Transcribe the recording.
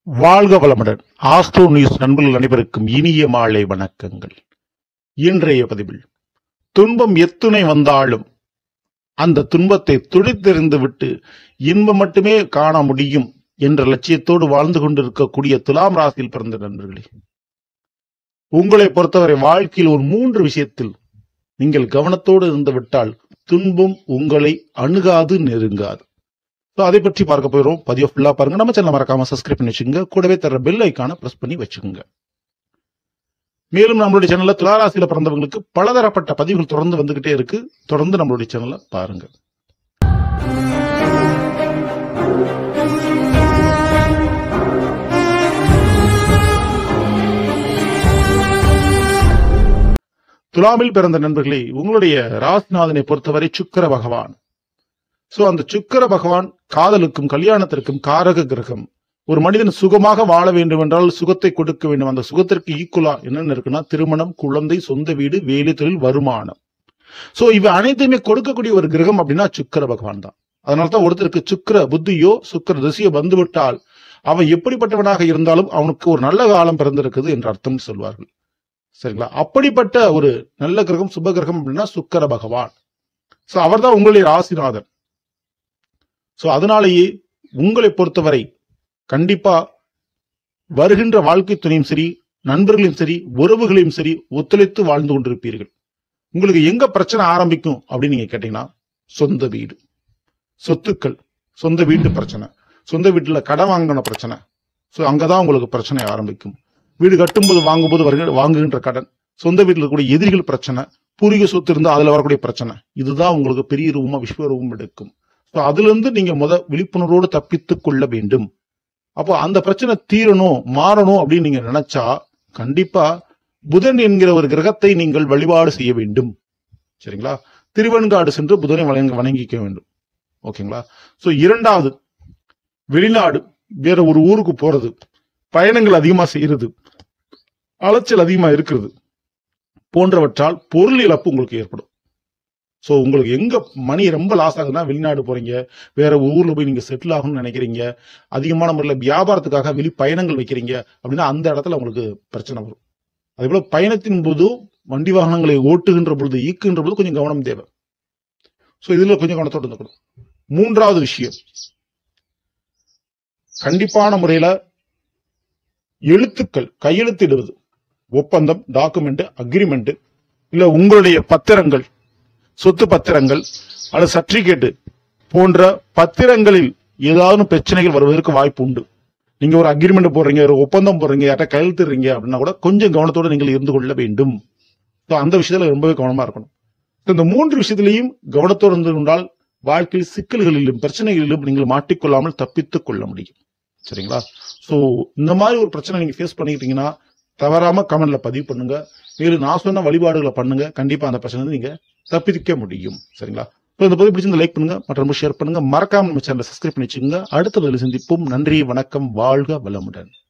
வாழ்க வளமுடன் astro news நண்பர்கள் அனைவருக்கும் இனிய மாலை வணக்கங்கள் இன்றைய பதிவில் துன்பம் எத்துணை வந்தாலும் அந்த துன்பத்தை துடித்தெறிந்து விட்டு இன்பம் மட்டுமே காண முடியும் என்ற லட்சியத்தோடு வாழ்ந்து கொண்டிருக்கக்கூடிய துலாம் ராசியில் பிறந்த நண்பர்களே உங்களை பொறுத்தவரை வாழ்க்கையில் ஒரு மூன்று விஷயத்தில் நீங்கள் கவனத்தோடு இருந்து விட்டால் துன்பம் உங்களை அணுகாது நெருங்காது ஸோ அதை பற்றி பார்க்க போயிடும் பதிவு ஃபுல்லா பாருங்க நம்ம சேனல் மறக்காம சப்ஸ்கிரைப் பண்ணி வச்சுக்கோங்க கூடவே தர பெல் ஐக்கான பிரஸ் பண்ணி வச்சுக்கோங்க மேலும் நம்மளுடைய சேனல்ல துளாராசியில பிறந்தவங்களுக்கு பலதரப்பட்ட பதிவுகள் தொடர்ந்து வந்துகிட்டே இருக்கு தொடர்ந்து நம்மளுடைய சேனலை பாருங்க துலாமில் பிறந்த நண்பர்களே உங்களுடைய ராசிநாதனை பொறுத்தவரை சுக்கிர பகவான் சோ அந்த சுக்கிர பகவான் காதலுக்கும் கல்யாணத்திற்கும் காரக கிரகம் ஒரு மனிதன் சுகமாக வாழ வேண்டும் என்றால் சுகத்தை கொடுக்க வேண்டும் அந்த சுகத்திற்கு ஈக்குவலா என்னென்ன இருக்குன்னா திருமணம் குழந்தை சொந்த வீடு வேலை தொழில் வருமானம் சோ இவை அனைத்தையுமே கொடுக்கக்கூடிய ஒரு கிரகம் அப்படின்னா சுக்கிர பகவான் தான் அதனால்தான் ஒருத்தருக்கு சுக்கிர புத்தியோ சுக்கிர திசையோ வந்துவிட்டால் அவன் எப்படிப்பட்டவனாக இருந்தாலும் அவனுக்கு ஒரு நல்ல காலம் பிறந்திருக்குது என்று அர்த்தம் சொல்வார்கள் சரிங்களா அப்படிப்பட்ட ஒரு நல்ல கிரகம் சுப கிரகம் அப்படின்னா சுக்கிர பகவான் சோ அவர்தான் உங்களுடைய ராசிநாதன் சோ அதனாலேயே உங்களை பொறுத்தவரை கண்டிப்பா வருகின்ற வாழ்க்கை துணையும் சரி நண்பர்களையும் சரி உறவுகளையும் சரி ஒத்துழைத்து வாழ்ந்து கொண்டிருப்பீர்கள் உங்களுக்கு எங்க பிரச்சனை ஆரம்பிக்கும் அப்படின்னு நீங்க கேட்டீங்கன்னா சொந்த வீடு சொத்துக்கள் சொந்த வீட்டு பிரச்சனை சொந்த வீட்டுல கடன் வாங்கின பிரச்சனை சோ அங்கதான் உங்களுக்கு பிரச்சனை ஆரம்பிக்கும் வீடு கட்டும்போது வாங்கும்போது வருகிற வாங்குகின்ற கடன் சொந்த வீட்டில் இருக்கக்கூடிய எதிரிகள் பிரச்சனை பூர்வீக சொத்து இருந்தா அதுல வரக்கூடிய பிரச்சனை இதுதான் உங்களுக்கு பெரிய ரூபமா விஸ்வரூபம் எடுக்கும் ஸோ அதுல இருந்து நீங்க முத விழிப்புணர்வோடு தப்பித்துக் கொள்ள வேண்டும் அப்போ அந்த பிரச்சனை தீரணும் மாறணும் அப்படின்னு நீங்க நினைச்சா கண்டிப்பா புதன் என்கிற ஒரு கிரகத்தை நீங்கள் வழிபாடு செய்ய வேண்டும் சரிங்களா திருவெண்காடு சென்று புதனை வணங்க வணங்கிக்க வேண்டும் ஓகேங்களா சோ இரண்டாவது வெளிநாடு வேற ஒரு ஊருக்கு போறது பயணங்கள் அதிகமா செய்யறது அலைச்சல் அதிகமா இருக்கிறது போன்றவற்றால் பொருள் இழப்பு உங்களுக்கு ஏற்படும் சோ உங்களுக்கு எங்க மணி ரொம்ப லாஸ் ஆகுதுன்னா வெளிநாடு போறீங்க வேற ஊர்ல போய் நீங்க செட்டில் ஆகணும்னு நினைக்கிறீங்க அதிகமான முறையில் வியாபாரத்துக்காக வெளி பயணங்கள் வைக்கிறீங்க அப்படின்னா அந்த இடத்துல உங்களுக்கு பிரச்சனை வரும் அதே போல பயணத்தின் போது வண்டி வாகனங்களை ஓட்டுகின்ற பொழுது ஈக்குகின்ற பொழுது கொஞ்சம் கவனம் தேவை சோ இதுல கொஞ்சம் கவனத்தோடு இருக்கணும் மூன்றாவது விஷயம் கண்டிப்பான முறையில எழுத்துக்கள் கையெழுத்திடுவது ஒப்பந்தம் டாக்குமெண்ட் அக்ரிமெண்ட் இல்ல உங்களுடைய பத்திரங்கள் சொத்து பத்திரங்கள் அல்லது சர்டிபிகேட் போன்ற பத்திரங்களில் ஏதாவது பிரச்சனைகள் வருவதற்கு வாய்ப்பு உண்டு நீங்க ஒரு அக்ரிமெண்ட் போடுறீங்க ஒரு ஒப்பந்தம் போடுறீங்க யார்ட்ட கையெழுத்துறீங்க அப்படின்னா கூட கொஞ்சம் கவனத்தோட நீங்கள் இருந்து கொள்ள வேண்டும் So, அந்த விஷயத்துல ரொம்பவே கவனமா இருக்கணும் So, இந்த மூன்று விஷயத்திலையும் கவனத்தோடு இருந்து கொண்டால் வாழ்க்கையில் சிக்கல்களிலும் பிரச்சனைகளிலும் நீங்கள் மாட்டிக்கொள்ளாமல் தப்பித்துக் கொள்ள முடியும் சரிங்களா சோ இந்த மாதிரி ஒரு பிரச்சனை நீங்க ஃபேஸ் பண்ணிக்கிட்டீங்கன்னா தவறாம கமெண்ட்ல பதிவு பண்ணுங்க மேலும் நான் சொன்ன வழிபாடுகளை பண்ணுங்க கண்டிப்பா அந்த பிரச்சனை நீங்க தப்பிக்க முடியும் சரிங்களா இப்போ இந்த பதிவு பிடிச்சிருந்தா லைக் பண்ணுங்க மற்றும் ஷேர் பண்ணுங்க மறக்காம நம்ம சேனலை சப்ஸ்கிரைப் பண்ணி வச்சுக்கோங்க அடுத்த பதில் சந்திப்போம் நன்றி வணக்கம் வாழ்க வளமுடன்